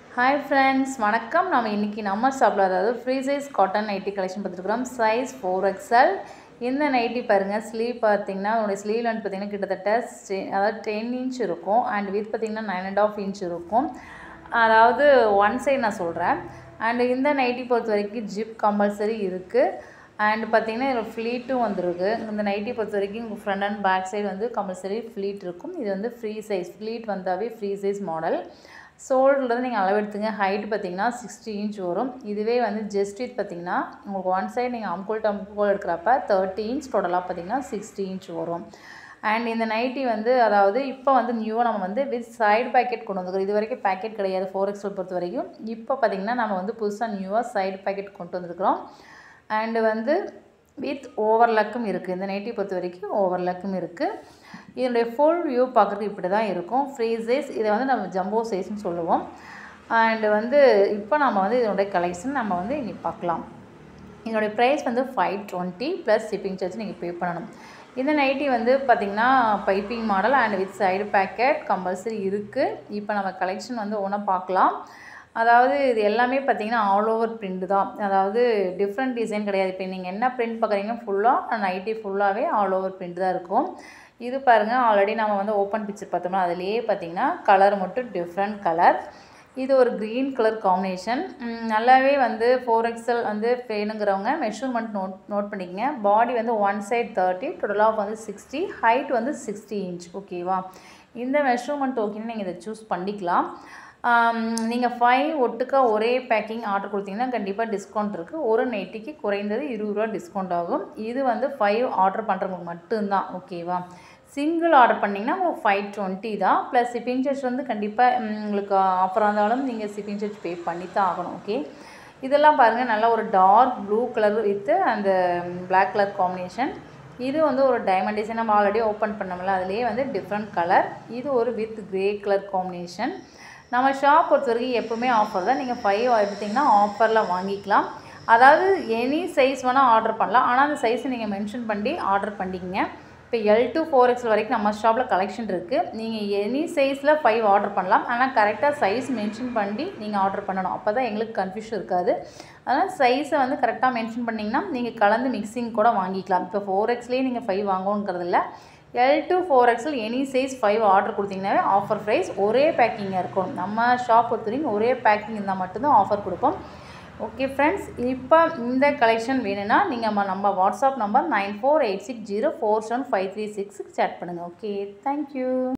hi friends வணக்கம் நம்ம இன்றைக்கி நம்ம ஷாப்பில் அதாவது free size cotton nighty collection பார்த்துருக்குறோம் சைஸ் ஃபோர் எக்ஸல் இந்த நைட்டி பாருங்கள் ஸ்லீவ் பார்த்தீங்கன்னா உங்களுடைய ஸ்லீவ் லென்த் பார்த்தீங்கன்னா கிட்டத்தட்ட ஸ்டே- அதாவது டென் இன்ச் இருக்கும் அண்ட் வித் பார்த்தீங்கன்னா நைன் அண்ட் ஆஃப் இன்ச் இருக்கும் அதாவது ஒன் சைடு நான் சொல்கிறேன் அண்ட் இந்த நைட்டி பொறுத்த வரைக்கும் ஜிப் கம்பல்சரி இருக்குது அண்ட் பார்த்தீங்கன்னா இதில் ஃப்ளீட்டும் வந்துருக்கு இந்த நைட்டி பொறுத்த வரைக்கும் உங்கள் ஃப்ரண்ட் அண்ட் பேக் சைடு வந்து கம்பல்சரி ஃப்ளீட் இருக்கும் இது வந்து ஃப்ரீ சைஸ் ஃப்ளீட் வந்தாவே ஃப்ரீ சைஸ் மாடல் ஷோல்டர்லேருந்து நீங்கள் அளவெடுத்துங்க ஹைட் பார்த்தீங்கன்னா சிக்ஸ்டி இன்ச் வரும் இதுவே வந்து ஜெஸ்ட் வித் பார்த்தீங்கன்னா உங்களுக்கு ஒன் சைடு நீங்கள் அம்கோல் டம்கோல் எடுக்கிறப்ப தேர்ட்டி இன்ச் டோட்டலாக பார்த்தீங்கன்னா சிக்ஸ்டி இன்ச் வரும் அண்ட் இந்த நைட்டி வந்து அதாவது இப்போ வந்து நியூவாக நம்ம வந்து வித் சைடு பேக்கெட் கொண்டு வந்துருக்கோம் இது வரைக்கும் பேக்கெட் கிடையாது ஃபோர் எக்ஸல் பொறுத்த வரைக்கும் இப்போ பார்த்தீங்கன்னா நம்ம வந்து புதுசாக நியூவாக சைடு பேக்கெட் கொண்டு வந்திருக்கிறோம் அண்டு வந்து வித் ஓவர்லக்கும் இருக்குது இந்த நைட்டி பொறுத்த வரைக்கும் ஓவர்லக்கும் இருக்குது இதனுடைய ஃபுல் வியூ பார்க்குறதுக்கு இப்படி தான் இருக்கும் ஃப்ரீ சைஸ் இதை வந்து நம்ம ஜம்போ சைஸ்னு சொல்லுவோம் அண்டு வந்து இப்போ நம்ம வந்து இதனுடைய கலெக்ஷன் நம்ம வந்து இனி பார்க்கலாம் இதனுடைய ப்ரைஸ் வந்து five twenty plus shipping charge நீங்கள் பே பண்ணணும் இந்த நைட்டி வந்து பார்த்திங்கன்னா piping model and with side pocket compulsory இருக்குது இப்போ நம்ம கலெக்ஷன் வந்து ஒன்றா பார்க்கலாம் அதாவது இது எல்லாமே பார்த்தீங்கன்னா ஆல் ஓவர் பிரிண்ட் தான் அதாவது டிஃப்ரெண்ட் டிசைன் கிடையாது இப்போ நீங்கள் என்ன பிரிண்ட் பார்க்குறீங்க ஃபுல்லாக நைட்டி ஃபுல்லாகவே ஆல் ஓவர் பிரிண்ட் தான் இருக்கும் இது பாருங்கள் ஆல்ரெடி நம்ம வந்து ஓப்பன் பிக்சர் பார்த்தோம்னா அதுலேயே பார்த்தீங்கன்னா கலர் மட்டும் டிஃப்ரெண்ட் கலர் இது ஒரு க்ரீன் கலர் காம்பினேஷன் நல்லாவே வந்து ஃபோர் எக்ஸல் வந்து வேணுங்கிறவங்க மெஷர்மெண்ட் நோட் நோட் பண்ணிக்கங்க பாடி வந்து ஒன் சைட் தேர்ட்டி டோட்டலாக வந்து சிக்ஸ்டி ஹைட் வந்து சிக்ஸ்டி இன்ச் ஓகேவா இந்த மெஷர்மெண்ட் ஓகேன்னு நீங்கள் இதை சூஸ் பண்ணிக்கலாம் நீங்கள் ஃபைவ் ஒட்டுக்கா ஒரே பேக்கிங் ஆர்டர் கொடுத்தீங்கன்னா கண்டிப்பாக டிஸ்கவுண்ட் இருக்குது ஒரு நைட்டிக்கு குறைந்தது இருபது ரூபா டிஸ்கவுண்ட் ஆகும் இது வந்து ஃபைவ் ஆர்டர் பண்ணுறவங்களுக்கு மட்டும்தான் ஓகேவா சிங்கிள் ஆர்டர் பண்ணிங்கன்னா உங்களுக்கு ஃபைவ் டுவெண்ட்டி தான் ப்ளஸ் ஷிப்பிங் சார்ஜ் வந்து கண்டிப்பாக உங்களுக்கு ஆஃபராக இருந்தாலும் நீங்கள் ஷிப்பிங் சார்ஜ் பே பண்ணி தான் ஆகணும் ஓகே இதெல்லாம் பாருங்கள் நல்லா ஒரு டார்க் ப்ளூ கலர் வித்து அந்த Black கலர் காம்பினேஷன் இது வந்து ஒரு டைமண்ட் டிசைன் நம்ம ஆல்ரெடி ஓப்பன் பண்ணோம்ல அதுலேயே வந்து டிஃப்ரெண்ட் கலர் இது ஒரு வித் கிரே கலர் காம்பினேஷன் நம்ம ஷாப் பொறுத்த வரைக்கும் எப்போவுமே ஆஃபர் தான் நீங்கள் ஃபைவ் எடுத்திங்கன்னா ஆஃபரில் வாங்கிக்கலாம் அதாவது எனி சைஸ் வேணால் ஆர்டர் பண்ணலாம் ஆனால் அந்த சைஸை நீங்கள் மென்ஷன் பண்ணி ஆர்டர் பண்ணிக்கங்க இப்போ எல் டு ஃபோர் எக்ஸ் வரைக்கும் நம்ம ஷாப்பில் கலெக்ஷன் இருக்குது நீங்கள் எனி சைஸில் ஃபைவ் ஆர்டர் பண்ணலாம் ஆனால் கரெக்டாக சைஸ் மென்ஷன் பண்ணி நீங்கள் ஆர்டர் பண்ணணும் அப்போ தான் எங்களுக்கு கன்ஃபியூஷன் இருக்காது அதனால் சைஸை வந்து கரெக்டாக மென்ஷன் பண்ணிங்கன்னா நீங்கள் கலந்து மிக்சிங் கூட வாங்கிக்கலாம் இப்போ ஃபோர் எக்ஸ்லேயே நீங்கள் ஃபைவ் வாங்கணுங்கிறது இல்லை L to four XL any size five order கொடுத்தீங்கன்னாவே ஆஃபர் ப்ரைஸ் ஒரே பேக்கிங்காக இருக்கும் நம்ம ஷாப் பொறுத்த வரைக்கும் ஒரே பேக்கிங் இருந்தால் மட்டும்தான் ஆஃபர் கொடுப்போம் ஓகே ஃப்ரெண்ட்ஸ் இப்போ இந்த கலெக்ஷன் வேணும்னா நீங்கள் நம்ம WhatsApp number nine four eight six zero four seven five three சிக்ஸுக்கு சேட் பண்ணுங்கள் ஓகே தேங்க்யூ